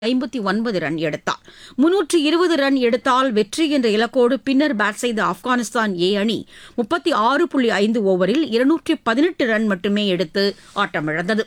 ஐம்பத்தி ஒன்பது ரன் எடுத்தார் முன்னூற்று இருபது ரன் எடுத்தால் வெற்றி என்ற இலக்கோடு பின்னர் பேட் செய்த ஆப்கானிஸ்தான் ஏ அணி முப்பத்தி ஆறு புள்ளி ஐந்து ஓவரில் இருநூற்றி பதினெட்டு ரன் மட்டுமே எடுத்து ஆட்டமிழந்தது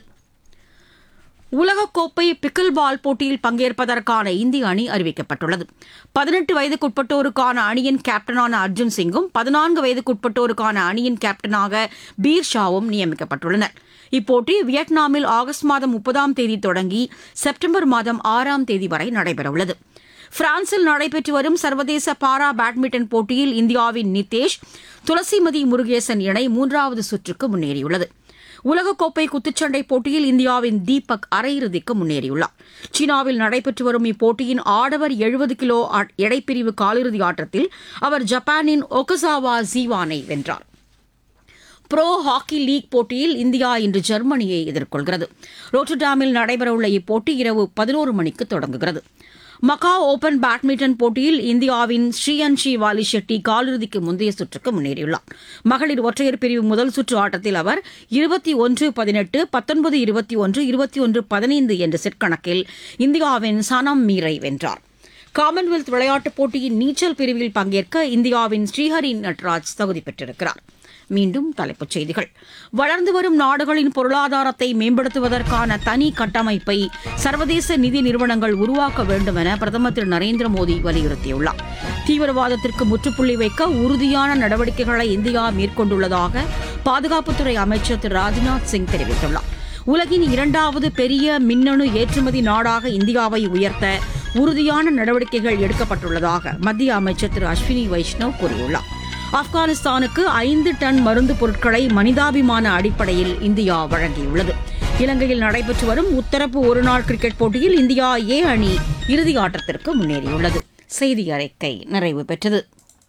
உலகக்கோப்பை பிக்கில் பால் போட்டியில் பங்கேற்பதற்கான இந்திய அணி அறிவிக்கப்பட்டுள்ளது பதினெட்டு வயதுக்குட்பட்டோருக்கான அணியின் கேப்டனான அர்ஜுன் சிங்கும் பதினான்கு வயதுக்குட்பட்டோருக்கான அணியின் கேப்டனாக பீர் ஷாவும் நியமிக்கப்பட்டுள்ளனர் இப்போட்டி வியட்நாமில் ஆகஸ்ட் மாதம் முப்பதாம் தேதி தொடங்கி செப்டம்பர் மாதம் ஆறாம் தேதி வரை நடைபெறவுள்ளது பிரான்சில் நடைபெற்று வரும் சர்வதேச பாரா பேட்மிண்டன் போட்டியில் இந்தியாவின் நிதேஷ் துளசிமதி முருகேசன் இணை மூன்றாவது சுற்றுக்கு முன்னேறியுள்ளது உலகக்கோப்பை குத்துச்சண்டை போட்டியில் இந்தியாவின் தீபக் அரையிறுதிக்கு முன்னேறியுள்ளார் சீனாவில் நடைபெற்று வரும் இப்போட்டியின் ஆடவர் எழுபது கிலோ ஆ- எடைப்பிரிவு காலிறுதி ஆட்டத்தில் அவர் ஜப்பானின் ஒகசாவா ஜீவானை வென்றார் ப்ரோ ஹாக்கி லீக் போட்டியில் இந்தியா இன்று ஜெர்மனியை எதிர்கொள்கிறது ரோட்டர்டாமில் நடைபெறவுள்ள இப்போட்டி இரவு பதினோரு மணிக்கு தொடங்குகிறது மகாவ் ஓபன் பேட்மிண்டன் போட்டியில் இந்தியாவின் ஸ்ரீயன்ஷி வாலி ஷெட்டி காலிறுதிக்கு முந்தைய சுற்றுக்கு முன்னேறியுள்ளார் மகளிர் ஒற்றையர் பிரிவு முதல் சுற்று ஆட்டத்தில் அவர் இருபத்தி ஒன்று பதினெட்டு பத்தொன்பது இருபத்தி ஒன்று இருபத்தி ஒன்று பதினைந்து என்ற செட் கணக்கில் இந்தியாவின் சனம் மீரை வென்றார் காமன்வெல்த் விளையாட்டுப் போட்டியின் நீச்சல் பிரிவில் பங்கேற்க இந்தியாவின் ஸ்ரீஹரி நட்ராஜ் தகுதி பெற்றிருக்கிறார் மீண்டும் தலைப்புச் செய்திகள் வளர்ந்து வரும் நாடுகளின் பொருளாதாரத்தை மேம்படுத்துவதற்கான தனி கட்டமைப்பை சர்வதேச நிதி நிறுவனங்கள் உருவாக்க வேண்டும் என பிரதமர் திரு நரேந்திர மோடி வலியுறுத்தியுள்ளார் தீவிரவாதத்திற்கு முற்றுப்புள்ளி வைக்க உறுதியான நடவடிக்கைகளை இந்தியா மேற்கொண்டுள்ளதாக பாதுகாப்புத்துறை அமைச்சர் திரு ராஜ்நாத் சிங் தெரிவித்துள்ளார் உலகின் இரண்டாவது பெரிய மின்னணு ஏற்றுமதி நாடாக இந்தியாவை உயர்த்த உறுதியான நடவடிக்கைகள் எடுக்கப்பட்டுள்ளதாக மத்திய அமைச்சர் திரு அஸ்வினி வைஷ்ணவ் கூறியுள்ளார் ஆப்கானிஸ்தானுக்கு ஐந்து டன் மருந்து பொருட்களை மனிதாபிமான அடிப்படையில் இந்தியா வழங்கியுள்ளது இலங்கையில் நடைபெற்று வரும் உத்தரப்பு ஒருநாள் கிரிக்கெட் போட்டியில் இந்தியா ஏ அணி இறுதி ஆட்டத்திற்கு முன்னேறியுள்ளது செய்தி அறிக்கை நிறைவு பெற்றது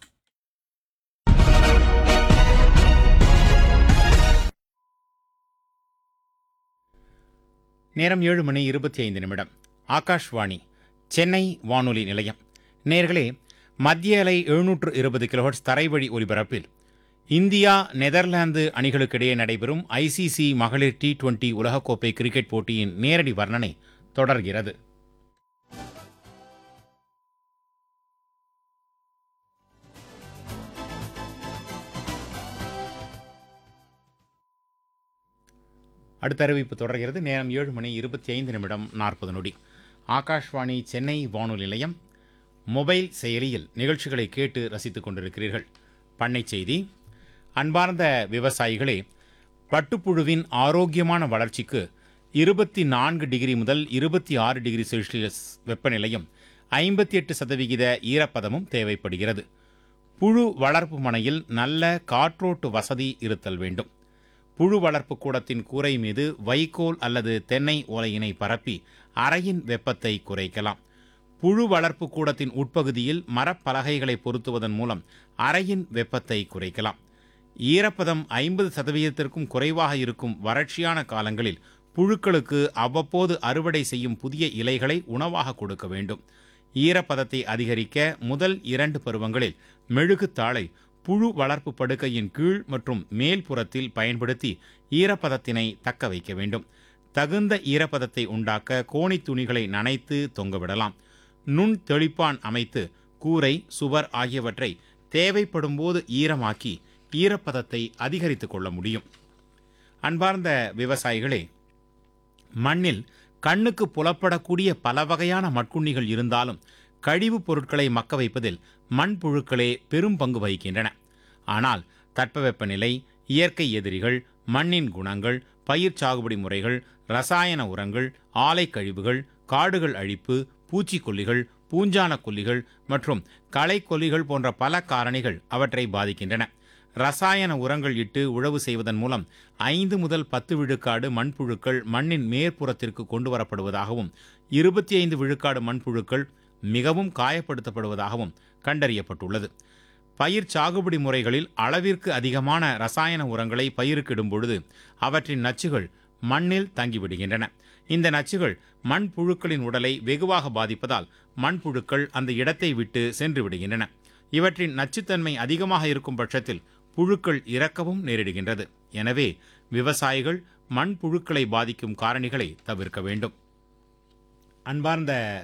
நேரம் ஏழு மணி இருபத்தி ஐந்து நிமிடம் ஆகாஷ்வாணி சென்னை வானொலி நிலையம் நேர்களே மத்திய அலை எழுநூற்று இருபது கிலோஹெர்ட்ஸ் தரைவழி ஒலிபரப்பில் இந்தியா நெதர்லாந்து அணிகளுக்கிடையே நடைபெறும் ஐசிசி மகளிர் டி டுவெண்டி உலகக்கோப்பை கிரிக்கெட் போட்டியின் நேரடி வர்ணனை தொடர்கிறது அடுத்த அறிவிப்பு தொடர்கிறது நேரம் ஏழு மணி இருபத்தி ஐந்து நிமிடம் நாற்பது நொடி ஆகாஷ்வாணி சென்னை வானொலி நிலையம் மொபைல் செயலியில் நிகழ்ச்சிகளை கேட்டு ரசித்துக் கொண்டிருக்கிறீர்கள் பண்ணை செய்தி அன்பார்ந்த விவசாயிகளே பட்டுப்புழுவின் ஆரோக்கியமான வளர்ச்சிக்கு இருபத்தி நான்கு டிகிரி முதல் இருபத்தி ஆறு டிகிரி செல்சியஸ் வெப்பநிலையும் ஐம்பத்தி எட்டு சதவிகித ஈரப்பதமும் தேவைப்படுகிறது புழு வளர்ப்பு மனையில் நல்ல காற்றோட்டு வசதி இருத்தல் வேண்டும் புழு வளர்ப்பு கூடத்தின் கூரை மீது வைக்கோல் அல்லது தென்னை ஓலையினை பரப்பி அறையின் வெப்பத்தை குறைக்கலாம் புழு வளர்ப்பு கூடத்தின் உட்பகுதியில் மரப்பலகைகளை பொருத்துவதன் மூலம் அறையின் வெப்பத்தை குறைக்கலாம் ஈரப்பதம் ஐம்பது சதவீதத்திற்கும் குறைவாக இருக்கும் வறட்சியான காலங்களில் புழுக்களுக்கு அவ்வப்போது அறுவடை செய்யும் புதிய இலைகளை உணவாக கொடுக்க வேண்டும் ஈரப்பதத்தை அதிகரிக்க முதல் இரண்டு பருவங்களில் மெழுகுத்தாளை புழு வளர்ப்பு படுக்கையின் கீழ் மற்றும் மேல் புறத்தில் பயன்படுத்தி ஈரப்பதத்தினை தக்க வைக்க வேண்டும் தகுந்த ஈரப்பதத்தை உண்டாக்க கோணி துணிகளை நனைத்து தொங்கவிடலாம் நுண் தெளிப்பான் அமைத்து கூரை சுவர் ஆகியவற்றை தேவைப்படும் போது ஈரமாக்கி ஈரப்பதத்தை அதிகரித்துக் கொள்ள முடியும் அன்பார்ந்த விவசாயிகளே மண்ணில் கண்ணுக்கு புலப்படக்கூடிய பல வகையான மட்குண்ணிகள் இருந்தாலும் கழிவுப் பொருட்களை மக்க வைப்பதில் மண்புழுக்களே பெரும் பங்கு வகிக்கின்றன ஆனால் தட்பவெப்பநிலை இயற்கை எதிரிகள் மண்ணின் குணங்கள் பயிர் சாகுபடி முறைகள் ரசாயன உரங்கள் ஆலை கழிவுகள் காடுகள் அழிப்பு பூச்சிக்கொல்லிகள் பூஞ்சான கொல்லிகள் மற்றும் களைக்கொல்லிகள் போன்ற பல காரணிகள் அவற்றை பாதிக்கின்றன ரசாயன உரங்கள் இட்டு உழவு செய்வதன் மூலம் ஐந்து முதல் பத்து விழுக்காடு மண்புழுக்கள் மண்ணின் மேற்புறத்திற்கு கொண்டு வரப்படுவதாகவும் இருபத்தி ஐந்து விழுக்காடு மண்புழுக்கள் மிகவும் காயப்படுத்தப்படுவதாகவும் கண்டறியப்பட்டுள்ளது பயிர் சாகுபடி முறைகளில் அளவிற்கு அதிகமான ரசாயன உரங்களை பயிருக்கிடும் பொழுது அவற்றின் நச்சுகள் மண்ணில் தங்கிவிடுகின்றன இந்த நச்சுகள் மண்புழுக்களின் உடலை வெகுவாக பாதிப்பதால் மண்புழுக்கள் அந்த இடத்தை விட்டு சென்று விடுகின்றன இவற்றின் நச்சுத்தன்மை அதிகமாக இருக்கும் பட்சத்தில் புழுக்கள் இறக்கவும் நேரிடுகின்றது எனவே விவசாயிகள் மண்புழுக்களை பாதிக்கும் காரணிகளை தவிர்க்க வேண்டும் அன்பார்ந்த